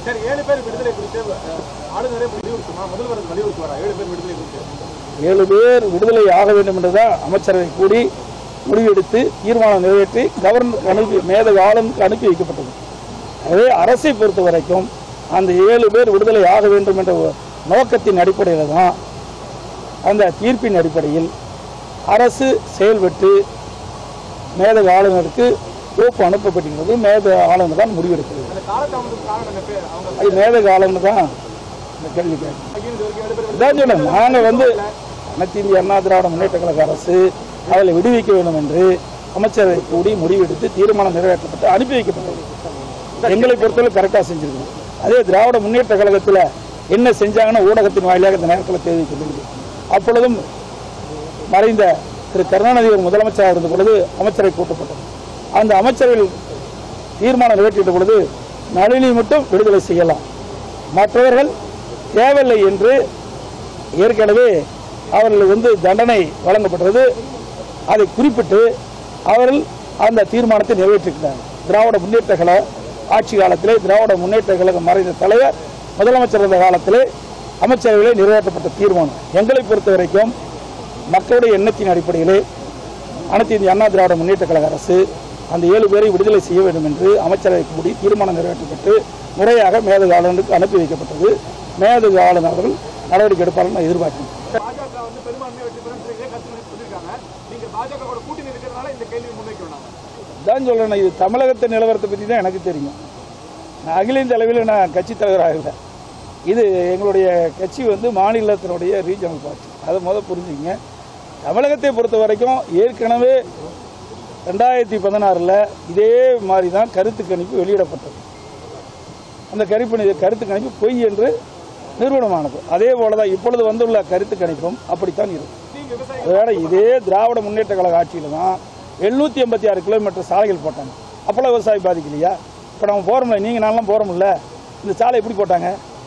சரி ஏழு பேர் விடுதலை குறித்து அஹ், ஆளுநரே வலியுறுத்துமா முதல்வர் வலியுறுத்துவாரா ஏழு பேர் விடுதலை குறித்து ஏழு பேர் விடுதலை ஆக வேண்டும் என்றுதான் அமைச்சரவை கூடி முடிவெடுத்து தீர்மானம் நிறைவேற்றி கவர்னருக்கு அனுப்பி மேதக ஆளுநருக்கு அனுப்பி வைக்கப்பட்டது எனவே அரசை பொறுத்த வரைக்கும் அந்த ஏழு பேர் விடுதலை ஆக வேண்டும் என்ற ஒரு நோக்கத்தின் அடிப்படையில் தான் அந்த தீர்ப்பின் அடிப்படையில் அரசு செயல்பட்டு மேதக ஆளுநருக்கு கோப்பு அனுப்பப்பட்டிருக்கிறது மேதக ஆளுநர் தான் முடிவெடுக்கிறது அந்த காலதாமதம் காரணம் என்ன பேர் அவங்க அது மேதக ஆளுநர் தான் இந்த கேள்வி கேட்கணும் ஐயோ, இது வரைக்கும் ஏழு பேர் இதான் சொன்னேன் நாங்கள் வந்து அனைத்து இந்திய அண்ணா திராவிட முன்னேற்ற கழக அரசு அவளை விடுவிக்க வேண்டும் என்று அமைச்சரவை கூடி முடிவெடுத்து தீர்மானம் நிறைவேற்றப்பட்டு அனுப்பி வைக்கப்பட்டது எங்களை பொறுத்தவரை கரெக்டாக செஞ்சிருக்கோம் அதே திராவிட முன்னேற்ற கழகத்தில் என்ன செஞ்சாங்கன்னு ஊடகத்தின் வாயிலாக இந்த நேரத்தில் தெரிவிக்கப்பட்டது அப்பொழுதும் மறைந்த திரு கருணாநிதி ஒரு முதலமைச்சராக இருந்த பொழுது அமைச்சரை கூட்டப்பட்டது அந்த அமைச்சர்கள் தீர்மானம் நிறைவேற்றிட்ட பொழுது நளினி மட்டும் விடுதலை செய்யலாம் மற்றவர்கள் தேவையில்லை என்று ஏற்கனவே அவர்களுக்கு வந்து தண்டனை வழங்கப்பட்டது அதை குறிப்பிட்டு அவர்கள் அந்த தீர்மானத்தை நிறைவேற்றிருக்கிறார் திராவிட முன்னேற்ற கழக ஆட்சி காலத்திலே திராவிட முன்னேற்ற கழகம் மறைந்த தலைவர் முதலமைச்சர் இருந்த காலத்திலே அமைச்சரவையிலே நிறைவேற்றப்பட்ட தீர்மானம் எங்களை பொறுத்த வரைக்கும் மக்களுடைய எண்ணத்தின் அடிப்படையிலே அனைத்து இந்திய அண்ணா திராவிட முன்னேற்ற கழக அரசு அந்த ஏழு பேரை விடுதலை செய்ய வேண்டும் என்று அமைச்சரவை கூடி தீர்மானம் நிறைவேற்றப்பட்டு முறையாக மேதகு ஆளுநருக்கு அனுப்பி வைக்கப்பட்டது மேதகு ஆளுநர் அவர்கள் நடவடிக்கை எடுப்பார்கள் நான் எதிர்பார்க்கிறேன் பாஜக வந்து பெரும்பான்மையை வெற்றி பெறும் இதே கருத்து சொல்லியிருக்காங்க நீங்க பாஜக கூட கூட்டணி இருக்கிறதுனால இந்த கேள்வி முன்வைக்க வேணாம் தான் சொல்கிறேன் இது தமிழகத்தை நிலவரத்தை பற்றி தான் எனக்கு தெரியும் நான் அகில இந்திய அளவில் நான் கட்சி தலைவராக இல்லை இது எங்களுடைய கட்சி வந்து மாநிலத்தினுடைய ரீஜனல் பார்ட்டி அதை முதல் புரிஞ்சுங்க தமிழகத்தை பொறுத்த வரைக்கும் ஏற்கனவே ரெண்டாயிரத்தி பதினாறில் இதே மாதிரி தான் கருத்து கணிப்பு வெளியிடப்பட்டது அந்த கருப்பு கருத்து கணிப்பு பொய் என்று நிறுவனமானது அதே போல தான் இப்பொழுது வந்துள்ள கருத்து கணிப்பும் அப்படித்தான் இருக்கும் நீங்க விவசாயி அதோட இதே திராவிட முன்னேற்ற கழக ஆட்சியில் தான் எழுநூற்றி எண்பத்தி ஆறு கிலோமீட்டர் சாலைகள் போட்டாங்க அப்போல்லாம் விவசாயி பாதிக்கலையா இப்போ நம்ம போகிறோம்ல நீங்கள் நான்லாம் போகிறோம்ல இந்த சாலை எப்படி போட்டாங்க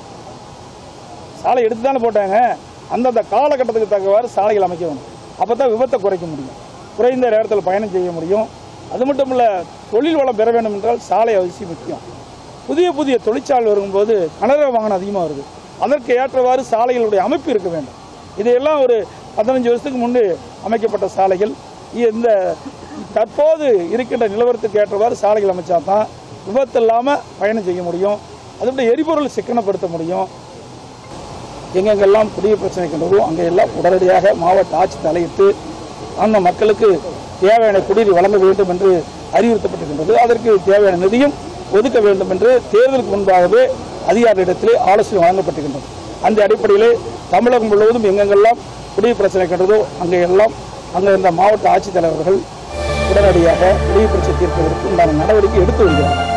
சாலை எடுத்து தானே போட்டாங்க அந்தந்த காலகட்டத்துக்கு தக்கவாறு சாலைகள் அமைக்க வேணும் அப்போ தான் விபத்தை குறைக்க முடியும் குறைந்த நேரத்தில் பயணம் செய்ய முடியும் அது மட்டும் இல்லை தொழில் வளம் பெற வேண்டும் என்றால் சாலை அவசியம் முக்கியம் புதிய புதிய தொழிற்சாலை வரும்போது கனரக வாகனம் அதிகமாக வருது அதற்கு ஏற்றவாறு சாலைகளுடைய அமைப்பு இருக்க வேண்டும் இதையெல்லாம் ஒரு பதினஞ்சு வருஷத்துக்கு முன்பு அமைக்கப்பட்ட சாலைகள் இந்த தற்போது இருக்கின்ற நிலவரத்துக்கு ஏற்றவாறு சாலைகள் அமைச்சா தான் விபத்து இல்லாமல் பயணம் செய்ய முடியும் அதுபோல் எரிபொருள் சிக்கனப்படுத்த முடியும் எங்கெங்கெல்லாம் குடிய பிரச்சனை இருக்கின்றதோ அங்கெல்லாம் உடனடியாக மாவட்ட ஆட்சி தலையிட்டு அந்த மக்களுக்கு தேவையான குடிநீர் வழங்க வேண்டும் என்று அறிவுறுத்தப்பட்டிருக்கின்றது அதற்கு தேவையான நிதியும் ஒதுக்க வேண்டும் என்று தேர்தலுக்கு முன்பாகவே அதிகாரிகளிடத்திலே ஆலோசனை வழங்கப்பட்டிருக்கின்றது அந்த அடிப்படையிலே தமிழகம் முழுவதும் எங்கெங்கெல்லாம் குடிநீர் பிரச்சனை இருக்கின்றதோ அங்கெல்லாம் அங்கே இருந்த மாவட்ட ஆட்சித்தலைவர்கள் உடனடியாக குடிநீர் பிரச்சனை தீர்ப்பதற்கு உண்டான நடவடிக்கை எடுத்து வருகிறார்